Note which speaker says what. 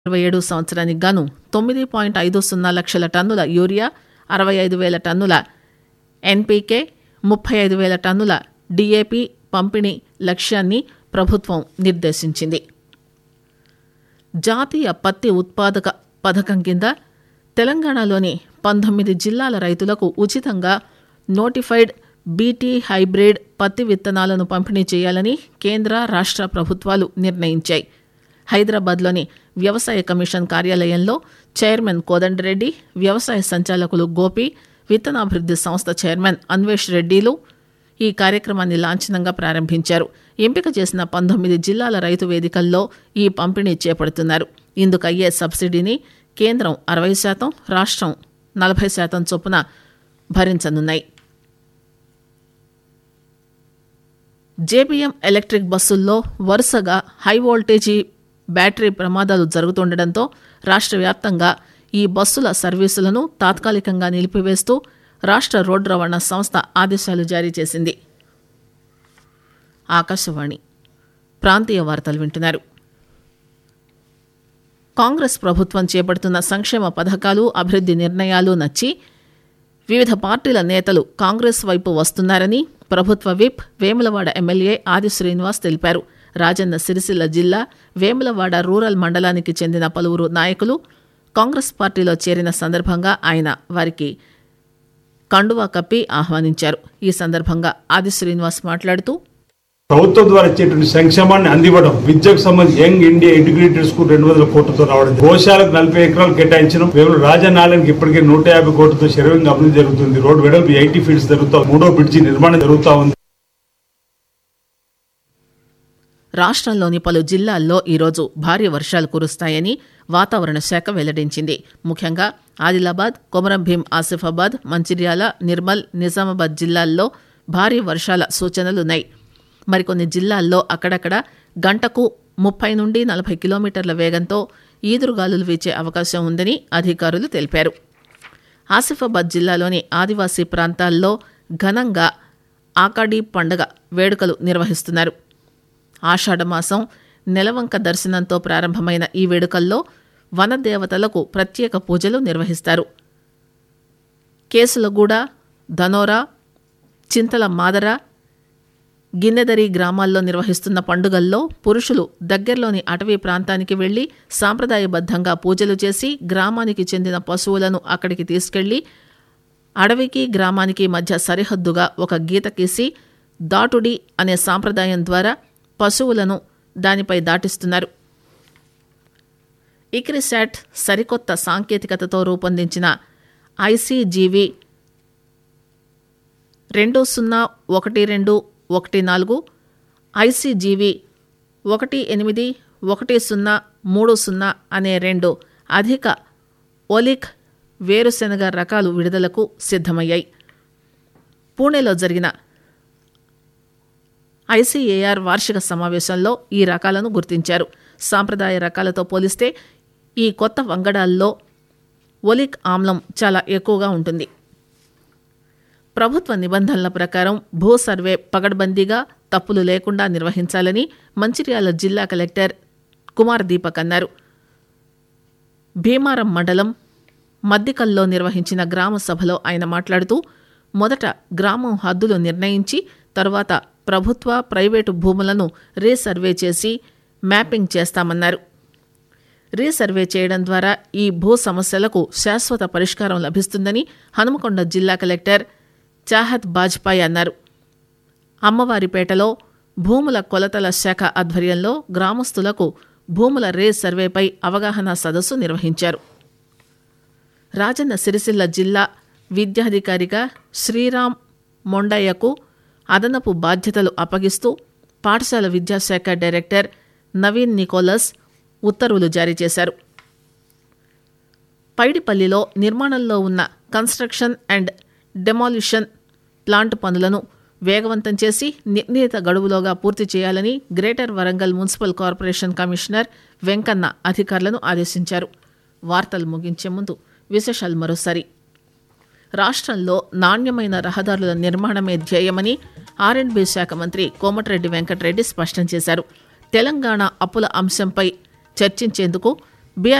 Speaker 1: ఇరవై ఏడు సంవత్సరానికి గాను తొమ్మిది పాయింట్ ఐదు సున్నా లక్షల టన్నుల యూరియా అరవై ఐదు వేల టన్నుల ఎన్పీకే ముప్పై ఐదు వేల టన్నుల డీఏపీ పంపిణీ లక్ష్యాన్ని ప్రభుత్వం నిర్దేశించింది జాతీయ పత్తి ఉత్పాదక పథకం కింద తెలంగాణలోని పంతొమ్మిది జిల్లాల రైతులకు ఉచితంగా నోటిఫైడ్ బీటీ హైబ్రిడ్ పత్తి విత్తనాలను పంపిణీ చేయాలని కేంద్ర రాష్ట్ర ప్రభుత్వాలు నిర్ణయించాయి హైదరాబాద్లోని వ్యవసాయ కమిషన్ కార్యాలయంలో చైర్మన్ కోదండరెడ్డి వ్యవసాయ సంచాలకులు గోపి విత్తనాభివృద్ది సంస్థ చైర్మన్ అన్వేష్ రెడ్డిలు ఈ కార్యక్రమాన్ని లాంఛనంగా ప్రారంభించారు ఎంపిక చేసిన పంతొమ్మిది జిల్లాల రైతు వేదికల్లో ఈ పంపిణీ చేపడుతున్నారు ఇందుకు అయ్యే సబ్సిడీని కేంద్రం అరవై శాతం రాష్ట్రం నలభై శాతం చొప్పున భరించనున్నాయి జేబీఎం ఎలక్ట్రిక్ బస్సుల్లో వరుసగా హై వోల్టేజీ బ్యాటరీ ప్రమాదాలు జరుగుతుండటంతో రాష్ట్ర వ్యాప్తంగా ఈ బస్సుల సర్వీసులను తాత్కాలికంగా నిలిపివేస్తూ రాష్ట్ర రోడ్డు రవాణా సంస్థ ఆదేశాలు జారీ చేసింది ఆకాశవాణి ప్రాంతీయ వార్తలు వింటున్నారు కాంగ్రెస్ ప్రభుత్వం చేపడుతున్న సంక్షేమ పథకాలు అభివృద్ది నిర్ణయాలు నచ్చి వివిధ పార్టీల నేతలు కాంగ్రెస్ వైపు వస్తున్నారని ప్రభుత్వ విప్ వేములవాడ ఎమ్మెల్యే ఆది శ్రీనివాస్ తెలిపారు రాజన్న సిరిసిల్ల జిల్లా వేములవాడ రూరల్ మండలానికి చెందిన పలువురు నాయకులు కాంగ్రెస్ పార్టీలో చేరిన సందర్భంగా ఆయన వారికి కండువా కప్పి ఆహ్వానించారు ఈ సందర్భంగా ఆది శ్రీనివాస్ మాట్లాడుతూ
Speaker 2: ప్రభుత్వం ద్వారా ఇచ్చేటువంటి సంక్షేమాన్ని అందివ్వడం విద్యకు సంబంధించి యంగ్ ఇండియా ఇంటిగ్రేటెడ్ స్కూల్ రెండు వందల కోట్లతో రావడం గోశాలకు నలభై ఎకరాలు కేటాయించడం కేవలం రాజనాలయానికి ఇప్పటికే నూట యాభై కోట్లతో శరవంగా అభివృద్ధి జరుగుతుంది రోడ్ వెడల్పు ఎయిటీ ఫీట్స్ జరుగుతా మూడో బ్రిడ్జి నిర్మాణం జరుగుతా ఉంది
Speaker 1: రాష్ట్రంలోని పలు జిల్లాల్లో ఈరోజు భారీ వర్షాలు కురుస్తాయని వాతావరణ శాఖ వెల్లడించింది ముఖ్యంగా ఆదిలాబాద్ కొమరం భీం ఆసిఫాబాద్ మంచిర్యాల నిర్మల్ నిజామాబాద్ జిల్లాల్లో భారీ వర్షాల సూచనలున్నాయి మరికొన్ని జిల్లాల్లో అక్కడక్కడ గంటకు ముప్పై నుండి నలభై కిలోమీటర్ల వేగంతో ఈదురుగాలులు వీచే అవకాశం ఉందని అధికారులు తెలిపారు ఆసిఫాబాద్ జిల్లాలోని ఆదివాసీ ప్రాంతాల్లో ఘనంగా ఆకాడీ పండగ వేడుకలు నిర్వహిస్తున్నారు ఆషాఢమాసం నెలవంక దర్శనంతో ప్రారంభమైన ఈ వేడుకల్లో వనదేవతలకు ప్రత్యేక పూజలు నిర్వహిస్తారు కేసులగూడ ధనోరా చింతల మాదర గిన్నెదరి గ్రామాల్లో నిర్వహిస్తున్న పండుగల్లో పురుషులు దగ్గరలోని అటవీ ప్రాంతానికి వెళ్లి సాంప్రదాయబద్ధంగా పూజలు చేసి గ్రామానికి చెందిన పశువులను అక్కడికి తీసుకెళ్లి అడవికి గ్రామానికి మధ్య సరిహద్దుగా ఒక గీత గీసి దాటుడి అనే సాంప్రదాయం ద్వారా పశువులను దానిపై దాటిస్తున్నారు ఇక్రిశాట్ సరికొత్త సాంకేతికతతో రూపొందించిన ఐసీజీవి రెండు సున్నా ఒకటి రెండు ఒకటి నాలుగు ఐసీజీవి ఒకటి ఎనిమిది ఒకటి సున్నా మూడు సున్నా అనే రెండు అధిక ఒలిక్ వేరుశెనగ రకాలు విడుదలకు సిద్ధమయ్యాయి పూణేలో జరిగిన ఐసీఏఆర్ వార్షిక సమావేశంలో ఈ రకాలను గుర్తించారు సాంప్రదాయ రకాలతో పోలిస్తే ఈ కొత్త వంగడాల్లో ఒలిక్ ఆమ్లం చాలా ఎక్కువగా ఉంటుంది ప్రభుత్వ నిబంధనల ప్రకారం భూ సర్వే పగడ్బందీగా తప్పులు లేకుండా నిర్వహించాలని మంచిర్యాల జిల్లా కలెక్టర్ కుమార్ దీపక్ అన్నారు భీమారం మండలం మద్దికల్లో నిర్వహించిన గ్రామ సభలో ఆయన మాట్లాడుతూ మొదట గ్రామం హద్దులు నిర్ణయించి తరువాత ప్రభుత్వ ప్రైవేటు భూములను రీసర్వే చేసి మ్యాపింగ్ చేస్తామన్నారు రీసర్వే చేయడం ద్వారా ఈ భూ సమస్యలకు శాశ్వత పరిష్కారం లభిస్తుందని హనుమకొండ జిల్లా కలెక్టర్ చాహత్ బాజ్పాయ్ అన్నారు అమ్మవారిపేటలో భూముల కొలతల శాఖ ఆధ్వర్యంలో గ్రామస్తులకు భూముల రే సర్వేపై అవగాహన సదస్సు నిర్వహించారు రాజన్న సిరిసిల్ల జిల్లా విద్యాధికారిగా శ్రీరామ్ మొండయ్యకు అదనపు బాధ్యతలు అప్పగిస్తూ పాఠశాల విద్యాశాఖ డైరెక్టర్ నవీన్ నికోలస్ ఉత్తర్వులు జారీ చేశారు పైడిపల్లిలో నిర్మాణంలో ఉన్న కన్స్ట్రక్షన్ అండ్ డెమాలిషన్ ప్లాంట్ పనులను వేగవంతం చేసి నిర్ణీత గడువులోగా పూర్తి చేయాలని greater Warangal municipal corporation commissioner Venkanna అధికారులను ఆదేశించారు వార్తలు ముగించే ముందు విశేషాలు మరోసారి రాష్ట్రంలో నాణ్యమైన రహదారుల నిర్మాణమే ధ్యేయమని ఆర్ఎండ్బీ శాఖ మంత్రి కోమటిరెడ్డి వెంకటరెడ్డి స్పష్టం చేశారు తెలంగాణ అప్పుల అంశంపై చర్చించేందుకు